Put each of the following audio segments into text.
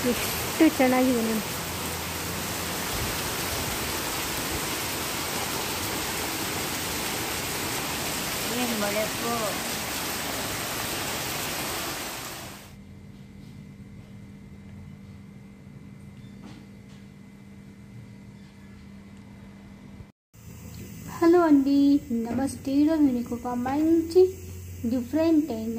ಎಷ್ಟು ಚೆನ್ನಾಗಿದೆ ನೋಡಿ ಏನು ಮಾಡಬೇಕು హలో అండి నమస్తే ఈరోజు మీకు ఒక మంచి డిఫరెంట్ అయిన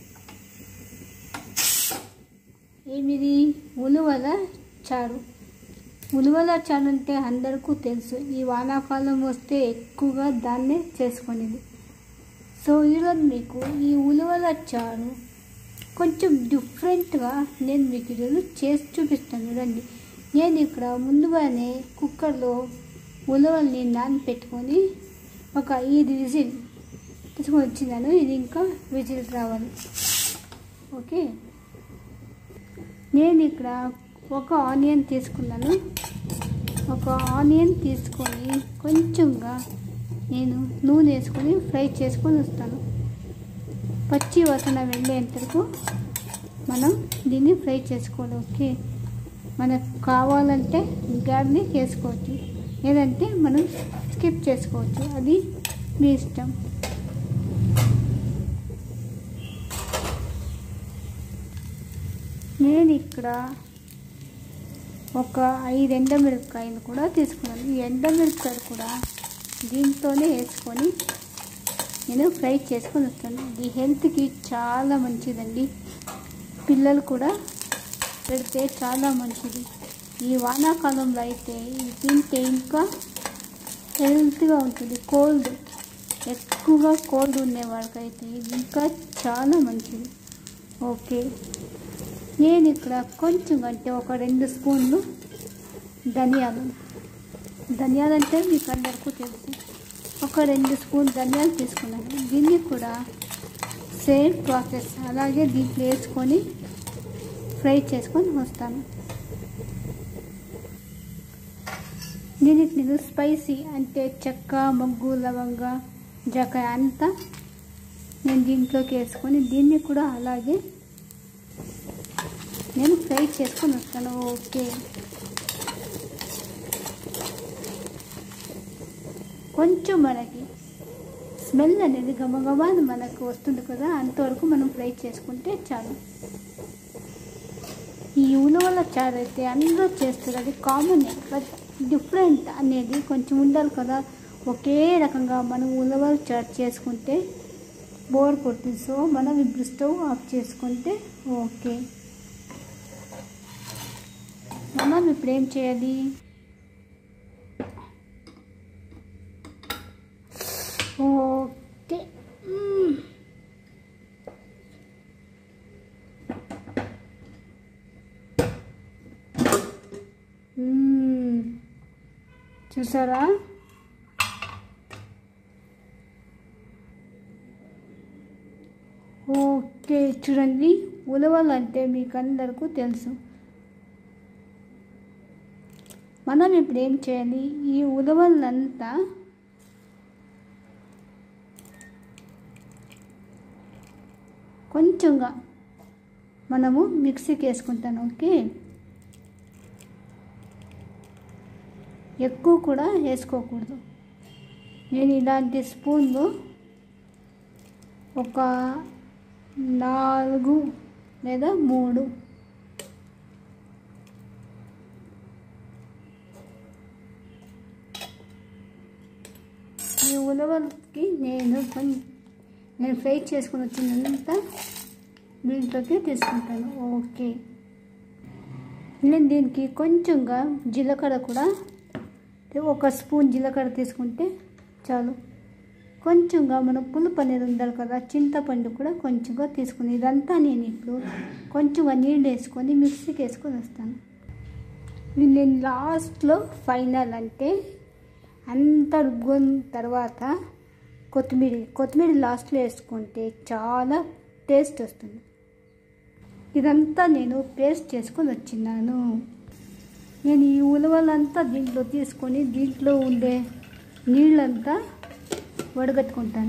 ఏమిది ఉలువల చారు ఉలువల చారు అంటే అందరికీ తెలుసు ఈ వానాకాలం వస్తే ఎక్కువగా దాన్నే చేసుకునేది సో ఈరోజు మీకు ఈ ఉలువల చారు కొంచెం డిఫరెంట్గా నేను మీకు ఈరోజు చేసి చూపిస్తాను చూడండి నేను ఇక్కడ ముందుగానే కుక్కర్లో ఉలవల్ని నానపెట్టుకొని ఒక ఐదు విజిల్ తీసుకొని వచ్చినాను ఇది ఇంకా విజిల్ రావాలి ఓకే నేను ఇక్కడ ఒక ఆనియన్ తీసుకున్నాను ఒక ఆనియన్ తీసుకొని కొంచెంగా నేను నూనె వేసుకొని ఫ్రై చేసుకొని వస్తాను పచ్చి వాసన వెళ్ళేంత వరకు మనం దీన్ని ఫ్రై చేసుకోవాలి ఓకే మనకు కావాలంటే గార్లిక్ వేసుకోవచ్చు లేదంటే మనం స్కిప్ చేసుకోవచ్చు అది మీ ఇష్టం నేను ఇక్కడ ఒక ఐదు ఎండమిరపకాయలు కూడా తీసుకున్నాను ఈ ఎండమిరపకాయలు కూడా దీంతోనే వేసుకొని నేను ఫ్రై చేసుకొని వస్తాను ఇది హెల్త్కి చాలా మంచిదండి పిల్లలు కూడా పెడితే చాలా మంచిది ఈ వానాకాలంలో అయితే ఇది తింటే ఇంకా హెల్త్గా ఉంటుంది కోల్డ్ ఎక్కువగా కోల్డ్ ఉండే వాళ్ళకైతే ఇది ఇంకా చాలా మంచిది ఓకే నేను ఇక్కడ కొంచెం అంటే ఒక రెండు స్పూన్లు ధనియాలు ధనియాలు అంటే మీకు అందరికీ తెలుసు ఒక రెండు స్పూన్ ధనియాలు తీసుకున్నాను దీన్ని కూడా సేమ్ ప్రాసెస్ అలాగే దీంట్లో వేసుకొని ఫ్రై చేసుకొని వస్తాను దీనికి నేను స్పైసీ అంటే చెక్క మొగ్గు లవంగ జకాయ అంతా నేను దీంట్లోకి వేసుకొని దీన్ని కూడా అలాగే నేను ఫ్రై చేసుకొని వస్తాను ఓకే కొంచెం మనకి స్మెల్ అనేది గమగమా మనకు వస్తుంది కదా అంతవరకు మనం ఫ్రై చేసుకుంటే చాలు ఈ ఉలవల చారు అయితే అందరూ చేస్తారు అది కామన్ బట్ డిఫరెంట్ అనేది కొంచెం ఉండాలి కదా ఒకే రకంగా మనం ఉలవల చారు చేసుకుంటే బోర్ కొడుతుంది సో మనం ఇప్పుడు స్టవ్ ఆఫ్ చేసుకుంటే ఓకే మనం ఇప్పుడు ఏం చేయాలి ఓకే మ్మ్. మ్మ్. చూసారా ఓకే చూడండి ఉలవలంటే మీకు అందరికీ తెలుసు మనం ఇప్పుడు ఏం చేయాలి ఈ ఉలవలంతా కొంచెంగా మనము మిక్సీకి వేసుకుంటాను ఓకే ఎక్కువ కూడా వేసుకోకూడదు నేను ఇలాంటి స్పూన్లు ఒక నాలుగు లేదా మూడు ఈ ఉలవలకి నేను కొం- నేను ఫ్రై చేసుకుని వచ్చినంత దీంట్లోకి తీసుకుంటాను ఓకే నేను దీనికి కొంచెంగా జీలకర్ర కూడా ఒక స్పూన్ జీలకర్ర తీసుకుంటే చాలు కొంచెంగా మనం పులుపు అనేది ఉండాలి కదా చింతపండు కూడా కొంచెంగా తీసుకుని ఇదంతా నేను ఇప్పుడు కొంచెంగా నీళ్ళు వేసుకొని మిక్సీకి వేసుకొని వస్తాను ఇది నేను లాస్ట్లో ఫైనల్ అంటే అంతా రుబ్బుకున్న తర్వాత కొత్తిమీర కొత్తిమీర లాస్ట్లో వేసుకుంటే చాలా టేస్ట్ వస్తుంది ఇదంతా నేను పేస్ట్ చేసుకొని వచ్చినాను నేను ఈ ఉలవలంతా దీంట్లో తీసుకొని దీంట్లో ఉండే నీళ్ళంతా వడగట్టుకుంటాను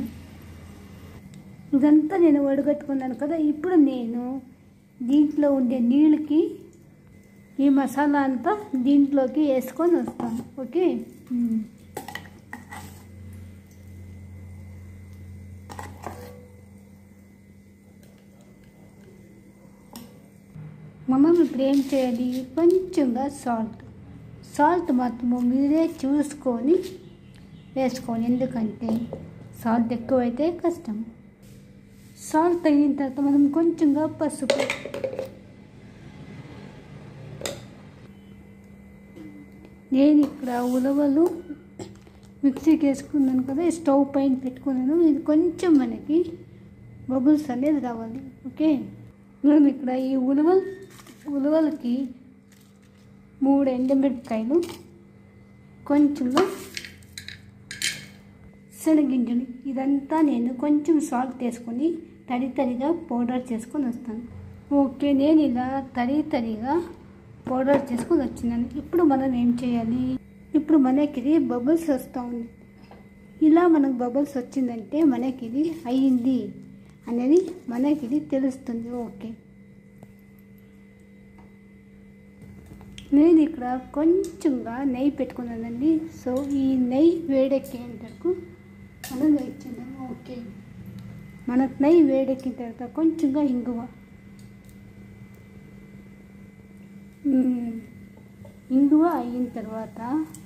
ఇదంతా నేను వడగట్టుకున్నాను కదా ఇప్పుడు నేను దీంట్లో ఉండే నీళ్ళకి ఈ మసాలా అంతా దీంట్లోకి వేసుకొని వస్తాను ఓకే మ్మ్. మనం ఇప్పుడు ఏం చేయాలి కొంచెంగా సాల్ట్ సాల్ట్ మాత్రము మీరే చూసుకొని వేసుకోండి ఎందుకంటే సాల్ట్ ఎక్కువైతే కష్టం సాల్ట్ తగిన తర్వాత మనం కొంచెంగా పసుపు నేను ఇక్కడ ఉలవలు మిక్సీకి వేసుకున్నాను కదా ఈ స్టవ్ పైన పెట్టుకున్నాను ఇది కొంచెం మనకి బబుల్స్ అనేది రావాలి ఓకే నేను ఇక్కడ ఈ ఉలవలు ఉలవలకి మూడు ఎండుమిరపకాయలు కొంచెంగా శనగింజలు ఇదంతా నేను కొంచెం సాల్ట్ వేసుకొని తడి తడిగా పౌడర్ చేసుకొని వస్తాను ఓకే నేను ఇలా తడి తడిగా పౌడర్ చేసుకొని వచ్చినాను ఇప్పుడు మనం ఏం చేయాలి ఇప్పుడు మనకి ఇది బబుల్స్ వస్తూ ఉంది ఇలా మనకు బబుల్స్ వచ్చిందంటే మనకి ఇది అయ్యింది అనేది మనకి ఇది తెలుస్తుంది ఓకే నేను ఇక్కడ కొంచెంగా నెయ్యి పెట్టుకున్నానండి సో ఈ నెయ్యి వేడెక్కేంత వరకు మనం వెయిట్ చేద్దాం ఓకే మనకు నెయ్యి వేడెక్కిన తర్వాత కొంచెంగా ఇంగువ మ్మ్. ఇంగువ అయిన తర్వాత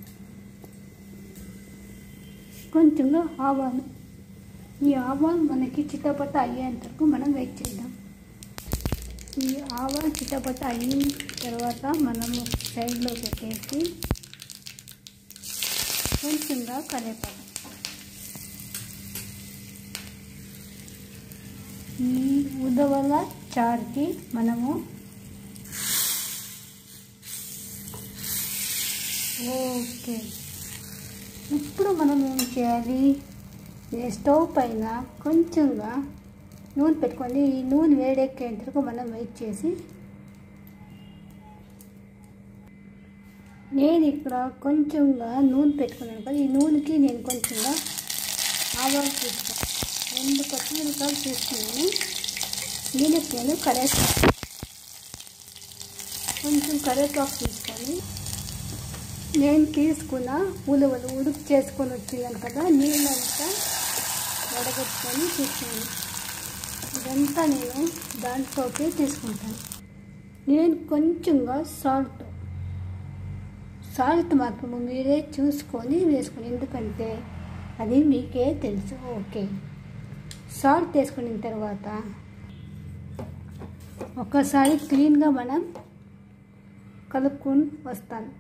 కొంచెంగా ఆవాలు ఈ ఆవాలు మనకి చిట్టపట్ట అయ్యేంత వరకు మనం వెయిట్ చేద్దాం ఈ ఆవాలు చిట్టపట్ట అయిన తర్వాత మనము సైడ్లో పెట్టేసి కొంచెంగా కరివేపాకు ఈ ఉదవల చారుకి మనము ఓకే ఇప్పుడు మనం ఏం చేయాలి ఈ స్టవ్ పైన కొంచెంగా నూనె పెట్టుకొని ఈ నూనె వేడెక్కేంత వరకు మనం వెయిట్ చేసి నేను ఇక్కడ కొంచెంగా నూనె పెట్టుకున్నాను కదా ఈ నూనెకి నేను కొంచెంగా ఆవాలు తీసుకున్నాను రెండు పచ్చిమిరపకాయలు తీసుకున్నాను దీనికి నేను కరేపాకు కొంచెం కరేపాకు తీసుకొని నేను తీసుకున్న ఉలవలు ఉడుకు చేసుకొని వచ్చినాను కదా నీళ్ళంతా వడగట్టుకొని తీసుకున్నాను ఇదంతా నేను దాంట్లోకి తీసుకుంటాను నేను కొంచెంగా సాల్ట్ సాల్ట్ మాత్రము మీరే చూసుకొని వేసుకొని ఎందుకంటే అది మీకే తెలుసు ఓకే సాల్ట్ వేసుకున్న తర్వాత ఒకసారి క్లీన్గా మనం కలుపుకొని వస్తాను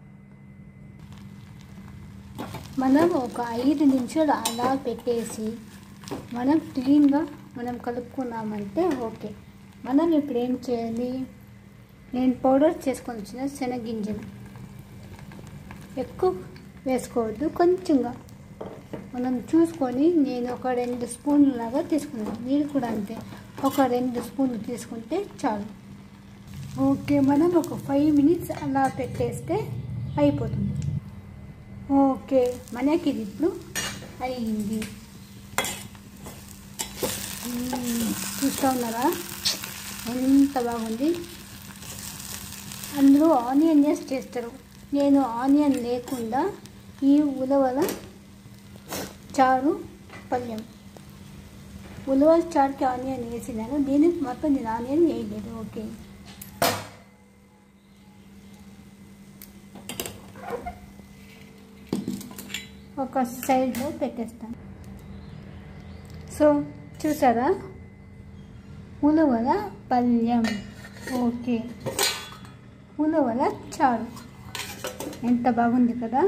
మనం ఒక ఐదు నిమిషాలు అలా పెట్టేసి మనం క్లీన్గా మనం కలుపుకున్నామంటే ఓకే మనం ఇప్పుడు ఏం చేయాలి నేను పౌడర్ చేసుకొని వచ్చిన శనగింజలు ఎక్కువ వేసుకోవద్దు కొంచెంగా మనం చూసుకొని నేను ఒక రెండు స్పూన్లు లాగా తీసుకున్నాను మీరు కూడా అంతే ఒక రెండు స్పూన్లు తీసుకుంటే చాలు ఓకే మనం ఒక ఫైవ్ మినిట్స్ అలా పెట్టేస్తే అయిపోతుంది ఓకే మనకి ఇది ఇప్పుడు అయింది మ్మ్. చూస్తూ ఉన్నారా ఎంత బాగుంది అందులో ఆనియన్ వేసి చేస్తారు నేను ఆనియన్ లేకుండా ఈ ఉలవల చారు పళ్ళెం ఉలవల చారుకి ఆనియన్ వేసినాను దీనికి మొత్తం నేను ఆనియన్ వేయలేదు ఓకే ఒక సైడ్లో పెట్టేస్తాను సో చూసారా ఉలవల పళ్ళెం ఓకే ఉలవల చారు ఎంత బాగుంది కదా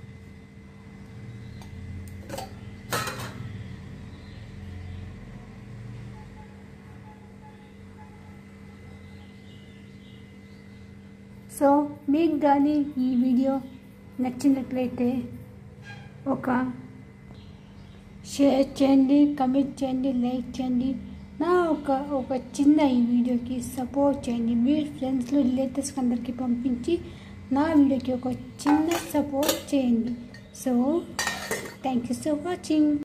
సో మీకు కానీ ఈ వీడియో నచ్చినట్లయితే ఒక షేర్ చేయండి కమెంట్ చేయండి లైక్ చేయండి నా ఒక ఒక చిన్న ఈ వీడియోకి సపోర్ట్ చేయండి మీ ఫ్రెండ్స్లో రిలేటివ్స్కి అందరికీ పంపించి నా వీడియోకి ఒక చిన్న సపోర్ట్ చేయండి so thank you so watching